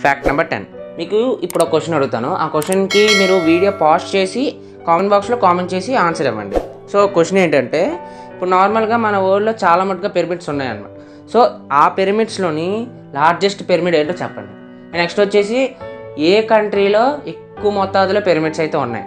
fact number ten మీకు ఇప్పుడు ఒక క్వశ్చన్ అడుగుతాను ఆ క్వశ్చన్కి మీరు వీడియో పాజ్ చేసి కామెంట్ బాక్స్లో కామెంట్ చేసి ఆన్సర్ ఇవ్వండి సో క్వశ్చన్ ఏంటంటే ఇప్పుడు నార్మల్గా మన వరల్డ్లో చాలా మటుగా పిరమిడ్స్ ఉన్నాయన్నమాట సో ఆ పిరమిడ్స్లోని లార్జెస్ట్ పిరమిడ్ ఏంటో చెప్పండి నెక్స్ట్ వచ్చేసి ఏ కంట్రీలో ఎక్కువ మొత్తాదులో పిరమిడ్స్ అయితే ఉన్నాయి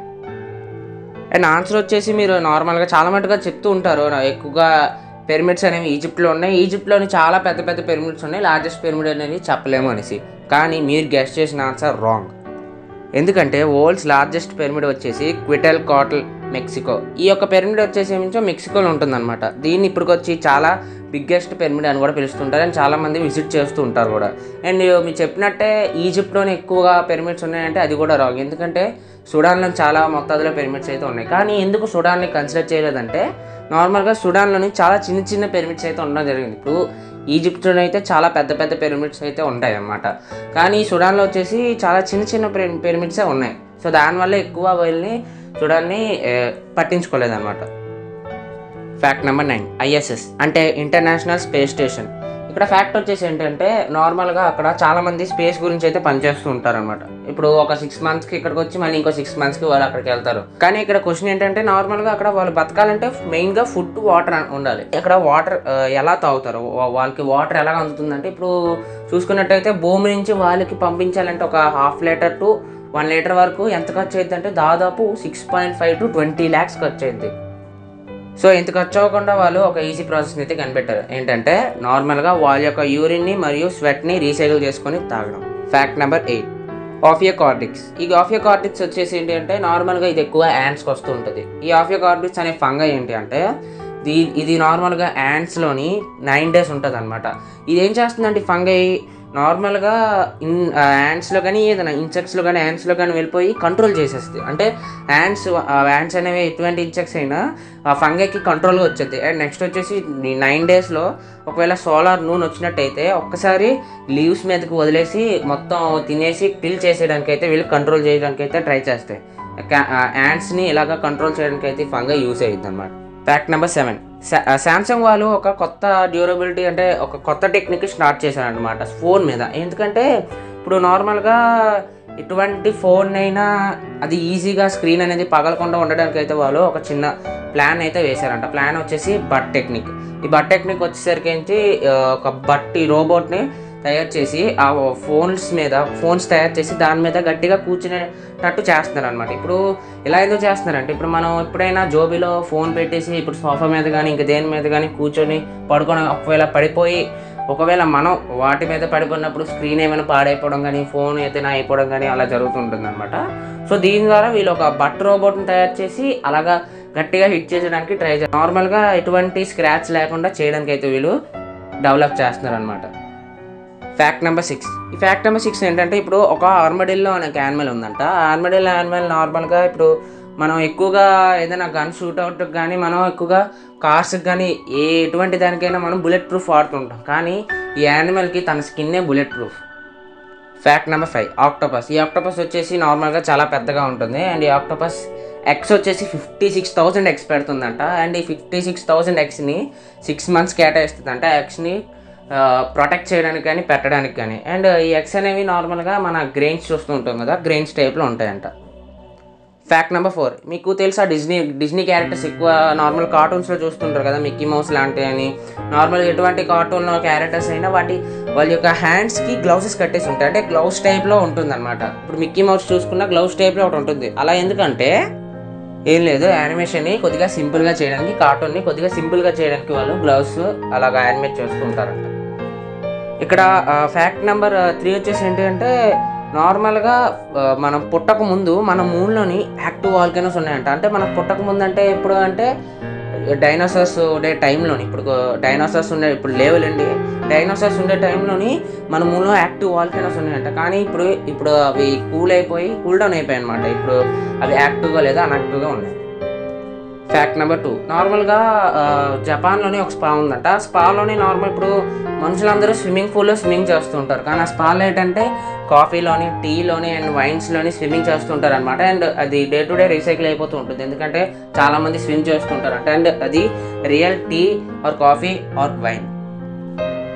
అండ్ ఆన్సర్ వచ్చేసి మీరు నార్మల్గా చాలా మటుగా చెప్తూ ఉంటారు నా- ఎక్కువగా పిరమిడ్స్ అనేవి ఈజిప్ట్లో ఉన్నాయి ఈజిప్ట్లోని చాలా పెద్ద పెద్ద పిరమిడ్స్ ఉన్నాయి లార్జెస్ట్ పిరమిడ్ అనేది చెప్పలేము అనేసి కానీ మీరు గెస్ట్ చేసిన ఆన్సర్ రాంగ్ ఎందుకంటే వరల్డ్స్ లార్జెస్ట్ పిరమిడ్ వచ్చేసి క్విటల్ కాటల్ మెక్సికో ఈ యొక్క పిరమిడ్ వచ్చేసి ఏమించో మెక్సికోలో ఉంటుందన్నమాట దీన్ని ఇప్పటికొచ్చి చాలా బిగ్గెస్ట్ పిరమిడ్ అని కూడా పిలుస్తుంటారు అండ్ చాలామంది విజిట్ చేస్తూ ఉంటారు కూడా అండ్ మీరు చెప్పినట్టే ఈజిప్ట్లోనే ఎక్కువగా పిరమిడ్స్ ఉన్నాయంటే అది కూడా రాంగ్ ఎందుకంటే సుడాన్లో చాలా మొత్తాదులో పిరమిడ్స్ అయితే ఉన్నాయి కానీ ఎందుకు సుడాన్ని కన్సిడర్ చేయలేదంటే నార్మల్గా సుడాన్లోని చాలా చిన్న చిన్న పిరమిడ్స్ అయితే ఉండడం జరిగింది ఇప్పుడు ఈజిప్ట్లో అయితే చాలా పెద్ద పెద్ద పిరమిడ్స్ అయితే ఉంటాయి అన్నమాట కానీ సుడాన్లో వచ్చేసి చాలా చిన్న చిన్న పిరమిడ్సే ఉన్నాయి సో దానివల్ల ఎక్కువ వీళ్ళని సుడాన్ని ఏ, పట్టించుకోలేదన్నమాట ఫ్యాక్ట్ నెంబర్ నైన్ ఐఎస్ఎస్ అంటే ఇంటర్నేషనల్ స్పేస్ స్టేషన్ ఇక్కడ ఫ్యాక్ట్ వచ్చేసి ఏంటంటే నార్మల్గా అక్కడ చాలామంది స్పేస్ గురించి అయితే పనిచేస్తూ ఉంటారనమాట ఇప్పుడు ఒక సిక్స్ మంత్స్కి ఇక్కడికి వచ్చి మళ్ళీ ఇంకో సిక్స్ మంత్స్కి వాళ్ళు అక్కడికి వెళ్తారు కానీ ఇక్కడ క్వశ్చన్ ఏంటంటే నార్మల్గా అక్కడ వాళ్ళు బతకాలంటే మెయిన్గా ఫుడ్ వాటర్ ఉండాలి ఇక్కడ వాటర్ ఎలా తాగుతారు వా- వాళ్ళకి వాటర్ ఎలా అందుతుందంటే ఇప్పుడు చూసుకున్నట్టయితే భూమి నుంచి వాళ్ళకి పంపించాలంటే ఒక half litre to one litre వరకు ఎంత ఖర్చు అవుతుంది అంటే దాదాపు six point five to twenty lakhs ఖర్చు అవుతుంది సో ఇంత ఖర్చు అవ్వకుండా వాళ్ళు ఒక ఈజీ ప్రాసెస్ని అయితే కనిపెట్టారు ఏంటంటే నార్మల్గా వాళ్ళ యొక్క యూరిన్ని మరియు స్వెట్ని రీసైకిల్ చేసుకొని తాగడం ఫ్యాక్ట్ నెంబర్ ఎయిట్ ఆఫియో కార్డిక్స్ ఈ ఆఫియో కార్డిక్స్ వచ్చేసి ఏంటి అంటే నార్మల్గా ఇది ఎక్కువ యాండ్స్కి వస్తూ ఉంటుంది ఈ ఆఫియో కార్డిక్స్ అనే ఫంగ ఏంటి అంటే దీ ఇది నార్మల్గా యాండ్స్లోని నైన్ డేస్ ఉంటుంది అనమాట ఇది ఏం చేస్తుందంటే ఫంగై నార్మల్గా ఇన్ యాండ్స్లో కానీ ఏదైనా ఇన్సెక్ట్స్లో కానీ యాండ్స్లో కానీ వెళ్ళిపోయి కంట్రోల్ చేసేస్తుంది అంటే యాండ్స్ యాండ్స్ అనేవి ఎటువంటి ఇన్సెక్ట్స్ అయినా ఆ ఫంగైకి కంట్రోల్గా వచ్చేది అండ్ నెక్స్ట్ వచ్చేసి నైన్ డేస్లో ఒకవేళ సోలార్ నూనె వచ్చినట్టయితే ఒక్కసారి లీవ్స్ మీదకి వదిలేసి మొత్తం తినేసి కిల్ చేసేయడానికి అయితే వీళ్ళు కంట్రోల్ చేయడానికి అయితే ట్రై చేస్తాయి యాండ్స్ని ఇలాగ కంట్రోల్ చేయడానికి అయితే ఫంగై యూస్ అయ్యింది అనమాట ఫ్యాక్ట్ నెంబర్ సెవెన్ శాంసంగ్ వాళ్ళు ఒక కొత్త డ్యూరబిలిటీ అంటే ఒక కొత్త టెక్నిక్ స్టార్ట్ చేశారనమాట ఫోన్ మీద ఎందుకంటే ఇప్పుడు నార్మల్గా ఎటువంటి ఫోన్ అయినా అది ఈజీగా స్క్రీన్ అనేది పగలకుండా ఉండడానికి అయితే వాళ్ళు ఒక చిన్న ప్లాన్ అయితే వేశారంట ప్లాన్ వచ్చేసి బట్ టెక్నిక్ ఈ బట్ టెక్నిక్ వచ్చేసరికి ఏంటి ఆ, ఒక బట్టి రోబోట్ని తయారు చేసి ఆ ఫోన్స్ మీద ఫోన్స్ తయారు చేసి దాని మీద గట్టిగా కూర్చునేటట్టు చేస్తున్నారు అనమాట ఇప్పుడు ఇలా ఎందుకు చేస్తున్నారంటే ఇప్పుడు మనం ఎప్పుడైనా జోబీలో ఫోన్ పెట్టేసి ఇప్పుడు సోఫా మీద కానీ ఇంక దేని మీద కానీ కూర్చొని పడుకొని ఒకవేళ పడిపోయి ఒకవేళ మనం వాటి మీద పడిపోయినప్పుడు స్క్రీన్ ఏమైనా పాడైపోవడం కానీ ఫోన్ ఏదైనా అయిపోవడం కానీ అలా జరుగుతుంటుంది అనమాట సో దీని ద్వారా వీళ్ళు ఒక బట్ రోబోట్ని తయారు చేసి అలాగా గట్టిగా హిట్ చేసడానికి ట్రై చేస్తారు నార్మల్గా ఎటువంటి స్క్రాచ్ లేకుండా చేయడానికి అయితే వీళ్ళు డెవలప్ చేస్తున్నారు అనమాట ఫ్యాక్ట్ నెంబర్ సిక్స్ ఈ ఫ్యాక్ట్ నెంబర్ సిక్స్ ఏంటంటే ఇప్పుడు ఒక ఆర్మడిల్లో అనే యానిమల్ ఉందంట ఆ ఆర్మడిల్ యానిమల్ నార్మల్గా ఇప్పుడు మనం ఎక్కువగా ఏదైనా గన్ షూట్అవుట్ కానీ మనం ఎక్కువగా కార్స్కి కానీ ఏ ఎటువంటి దానికైనా మనం బుల్లెట్ ప్రూఫ్ వాడుతుంటాం కానీ ఈ యానిమల్కి తన స్కిన్నే bullet proof fact number five octopus ఈ ఆక్టోపస్ వచ్చేసి నార్మల్గా చాలా పెద్దగా ఉంటుంది అండ్ ఈ ఆక్టోపస్ ఎక్స్ వచ్చేసి ఫిఫ్టీ సిక్స్ థౌసండ్ ఎక్స్ పెడుతుందంట అండ్ ఈ ఫిఫ్టీ సిక్స్ థౌసండ్ ఎక్స్ని సిక్స్ మంత్స్ కేటాయిస్తుందంట ఎక్స్ని ప్రొటెక్ట్ చేయడానికి కానీ పెట్టడానికి కానీ అండ్ ఈ ఎక్స్ అనేవి నార్మల్గా మన గ్రెయిన్స్ చూస్తూ ఉంటాం కదా గ్రెయిన్స్ టైప్లో ఉంటాయంట ఫ్యాక్ట్ నెంబర్ ఫోర్ మీకు తెలుసా డిజ్నీ డిజ్నీ క్యారెక్టర్స్ ఎక్కువ నార్మల్ కార్టూన్స్లో చూస్తుంటారు కదా మిక్కీ మౌస్ లాంటివి అని నార్మల్ ఎటువంటి కార్టూన్లో క్యారెక్టర్స్ అయినా వాటి వాళ్ళ యొక్క హ్యాండ్స్కి గ్లౌసెస్ కట్టేసి ఉంటాయి అంటే గ్లౌస్ టైప్లో ఉంటుంది అనమాట ఇప్పుడు మిక్కీ మౌస్ చూసుకున్న గ్లౌస్ టైప్లో ఒకటి ఉంటుంది అలా ఎందుకంటే ఏం లేదు యానిమేషన్ని కొద్దిగా సింపుల్గా చేయడానికి కార్టూన్ని కొద్దిగా సింపుల్గా చేయడానికి వాళ్ళు గ్లౌస్ అలాగా యానిమేట్ చేసుకుంటారంట ఇక్కడ ఫ్యాక్ట్ నెంబర్ త్రీ వచ్చేసి ఏంటి అంటే నార్మల్గా ఆ, మనం పుట్టక ముందు మన మూన్లోని యాక్టివ్ వాల్కెనోస్ ఉన్నాయంట అంటే మనం పుట్టక ముందు అంటే ఎప్పుడు అంటే డైనోసార్స్ ఉండే టైంలోని ఇప్పుడు డైనోసార్స్ ఉండే ఇప్పుడు లేవులండి డైనోసార్స్ ఉండే టైంలోని మన మూన్లో యాక్టివ్ వాల్కెనోస్ ఉన్నాయంట కానీ ఇప్పుడు ఇప్పుడు అవి కూల్ అయిపోయి కూల్ డౌన్ అయిపోయాయి అనమాట ఇప్పుడు అవి యాక్టివ్గా లేదా అన్యాక్టివ్గా ఉన్నాయి ఫ్యాక్ట్ నెంబర్ టూ నార్మల్గా ఆ, జపాన్లోనే ఒక స్పా ఉందంట ఆ స్పాలోని నార్మల్ ఇప్పుడు మనుషులందరూ స్విమ్మింగ్ పూల్లో స్విమ్మింగ్ చేస్తూ ఉంటారు కానీ ఆ స్పాలో ఏంటంటే కాఫీలోని టీలోని అండ్ వైన్స్లోని స్విమ్మింగ్ చేస్తుంటారు అనమాట అండ్ అది డే టు డే రీసైకిల్ అయిపోతూ ఉంటుంది ఎందుకంటే చాలామంది స్విమ్ చేస్తుంటారు అంట అండ్ అది real tea or coffee or wine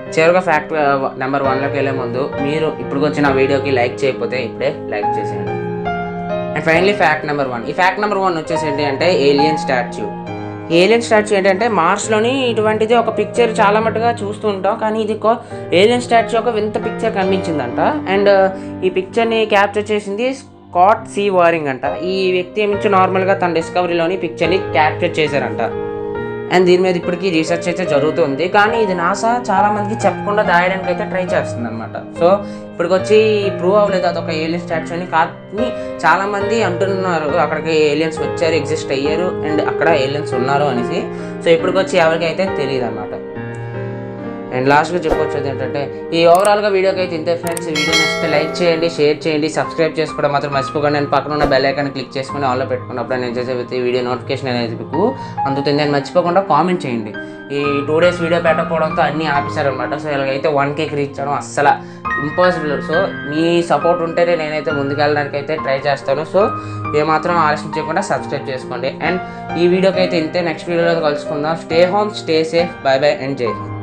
చివరిగా ఫ్యాక్ట్ నెంబర్ వన్లోకి వెళ్ళే ముందు మీరు ఇప్పుడు వచ్చిన వీడియోకి లైక్ చేయకపోతే ఇప్పుడే లైక్ చేసేయండి and finally fact number one ఈ ఫ్యాక్ట్ నెంబర్ వన్ వచ్చేసి ఏంటి అంటే ఏలియన్ స్టాచ్యూ ఏలియన్ స్టాచ్యూ ఏంటంటే మార్స్లోని ఇటువంటిది ఒక పిక్చర్ చాలా మట్టుగా చూస్తూ ఉంటాం కానీ ఇది ఒక ఏలియన్ స్టాచ్యూ ఒక వింత పిక్చర్ కనిపించిందంట అండ్ ఈ పిక్చర్ని క్యాప్చర్ చేసింది స్కాట్ సి వారింగ్ అంట ఈ వ్యక్తి ఏమించి నార్మల్గా తన డిస్కవరీలోని పిక్చర్ని క్యాప్చర్ చేశారంట అండ్ దీని మీద ఇప్పటికీ రీసెర్చ్ అయితే జరుగుతుంది కానీ ఇది నాసా చాలా మందికి చెప్పకుండా దాయడానికి అయితే ట్రై చేస్తుంది అనమాట సో ఇప్పటికి వచ్చి ప్రూవ్ అవ్వలేదు అదొక ఏలియన్ స్టాచ్యూ అని కానీ చాలా మంది అంటున్నారు అక్కడికి ఏలియన్స్ వచ్చారు ఎగ్జిస్ట్ అయ్యారు అండ్ అక్కడ ఏలియన్స్ ఉన్నారు అనేసి సో ఇప్పటికి వచ్చి ఎవరికైతే తెలియదు అనమాట అండ్ లాస్ట్గా చెప్పొచ్చేది ఏంటంటే ఈ ఓవరాల్గా వీడియోకి అయితే ఇంతే ఫ్రెండ్స్ ఈ వీడియో నచ్చితే లైక్ చేయండి షేర్ చేయండి సబ్స్క్రైబ్ చేసుకోవడం మాత్రం మర్చిపోకండి నేను పక్కన ఉన్న బెల్ ఐకాన్ క్లిక్ చేసుకుని ఆన్లో పెట్టుకున్నప్పుడు నేను చేసే ప్రతి వీడియో నోటిఫికేషన్ అనేది మీకు అందుతుంది నేను మర్చిపోకుండా కామెంట్ చేయండి ఈ టూ డేస్ వీడియో పెట్టకపోవడంతో అన్నీ ఆపేశారనమాట సో ఇలాగైతే వన్ కేక్ రీచ్ అవ్వడం అస్సలు ఇంపాసిబుల్ సో మీ సపోర్ట్ ఉంటేనే నేనైతే ముందుకెళ్ళడానికి అయితే ట్రై చేస్తాను సో ఏమాత్రం ఆలస్యం చేయకుండా సబ్స్క్రైబ్ చేసుకోండి అండ్ ఈ వీడియోకి అయితే ఇంతే నెక్స్ట్ వీడియోలో కలుసుకుందాం stay home stay safe bye bye and జై హింద్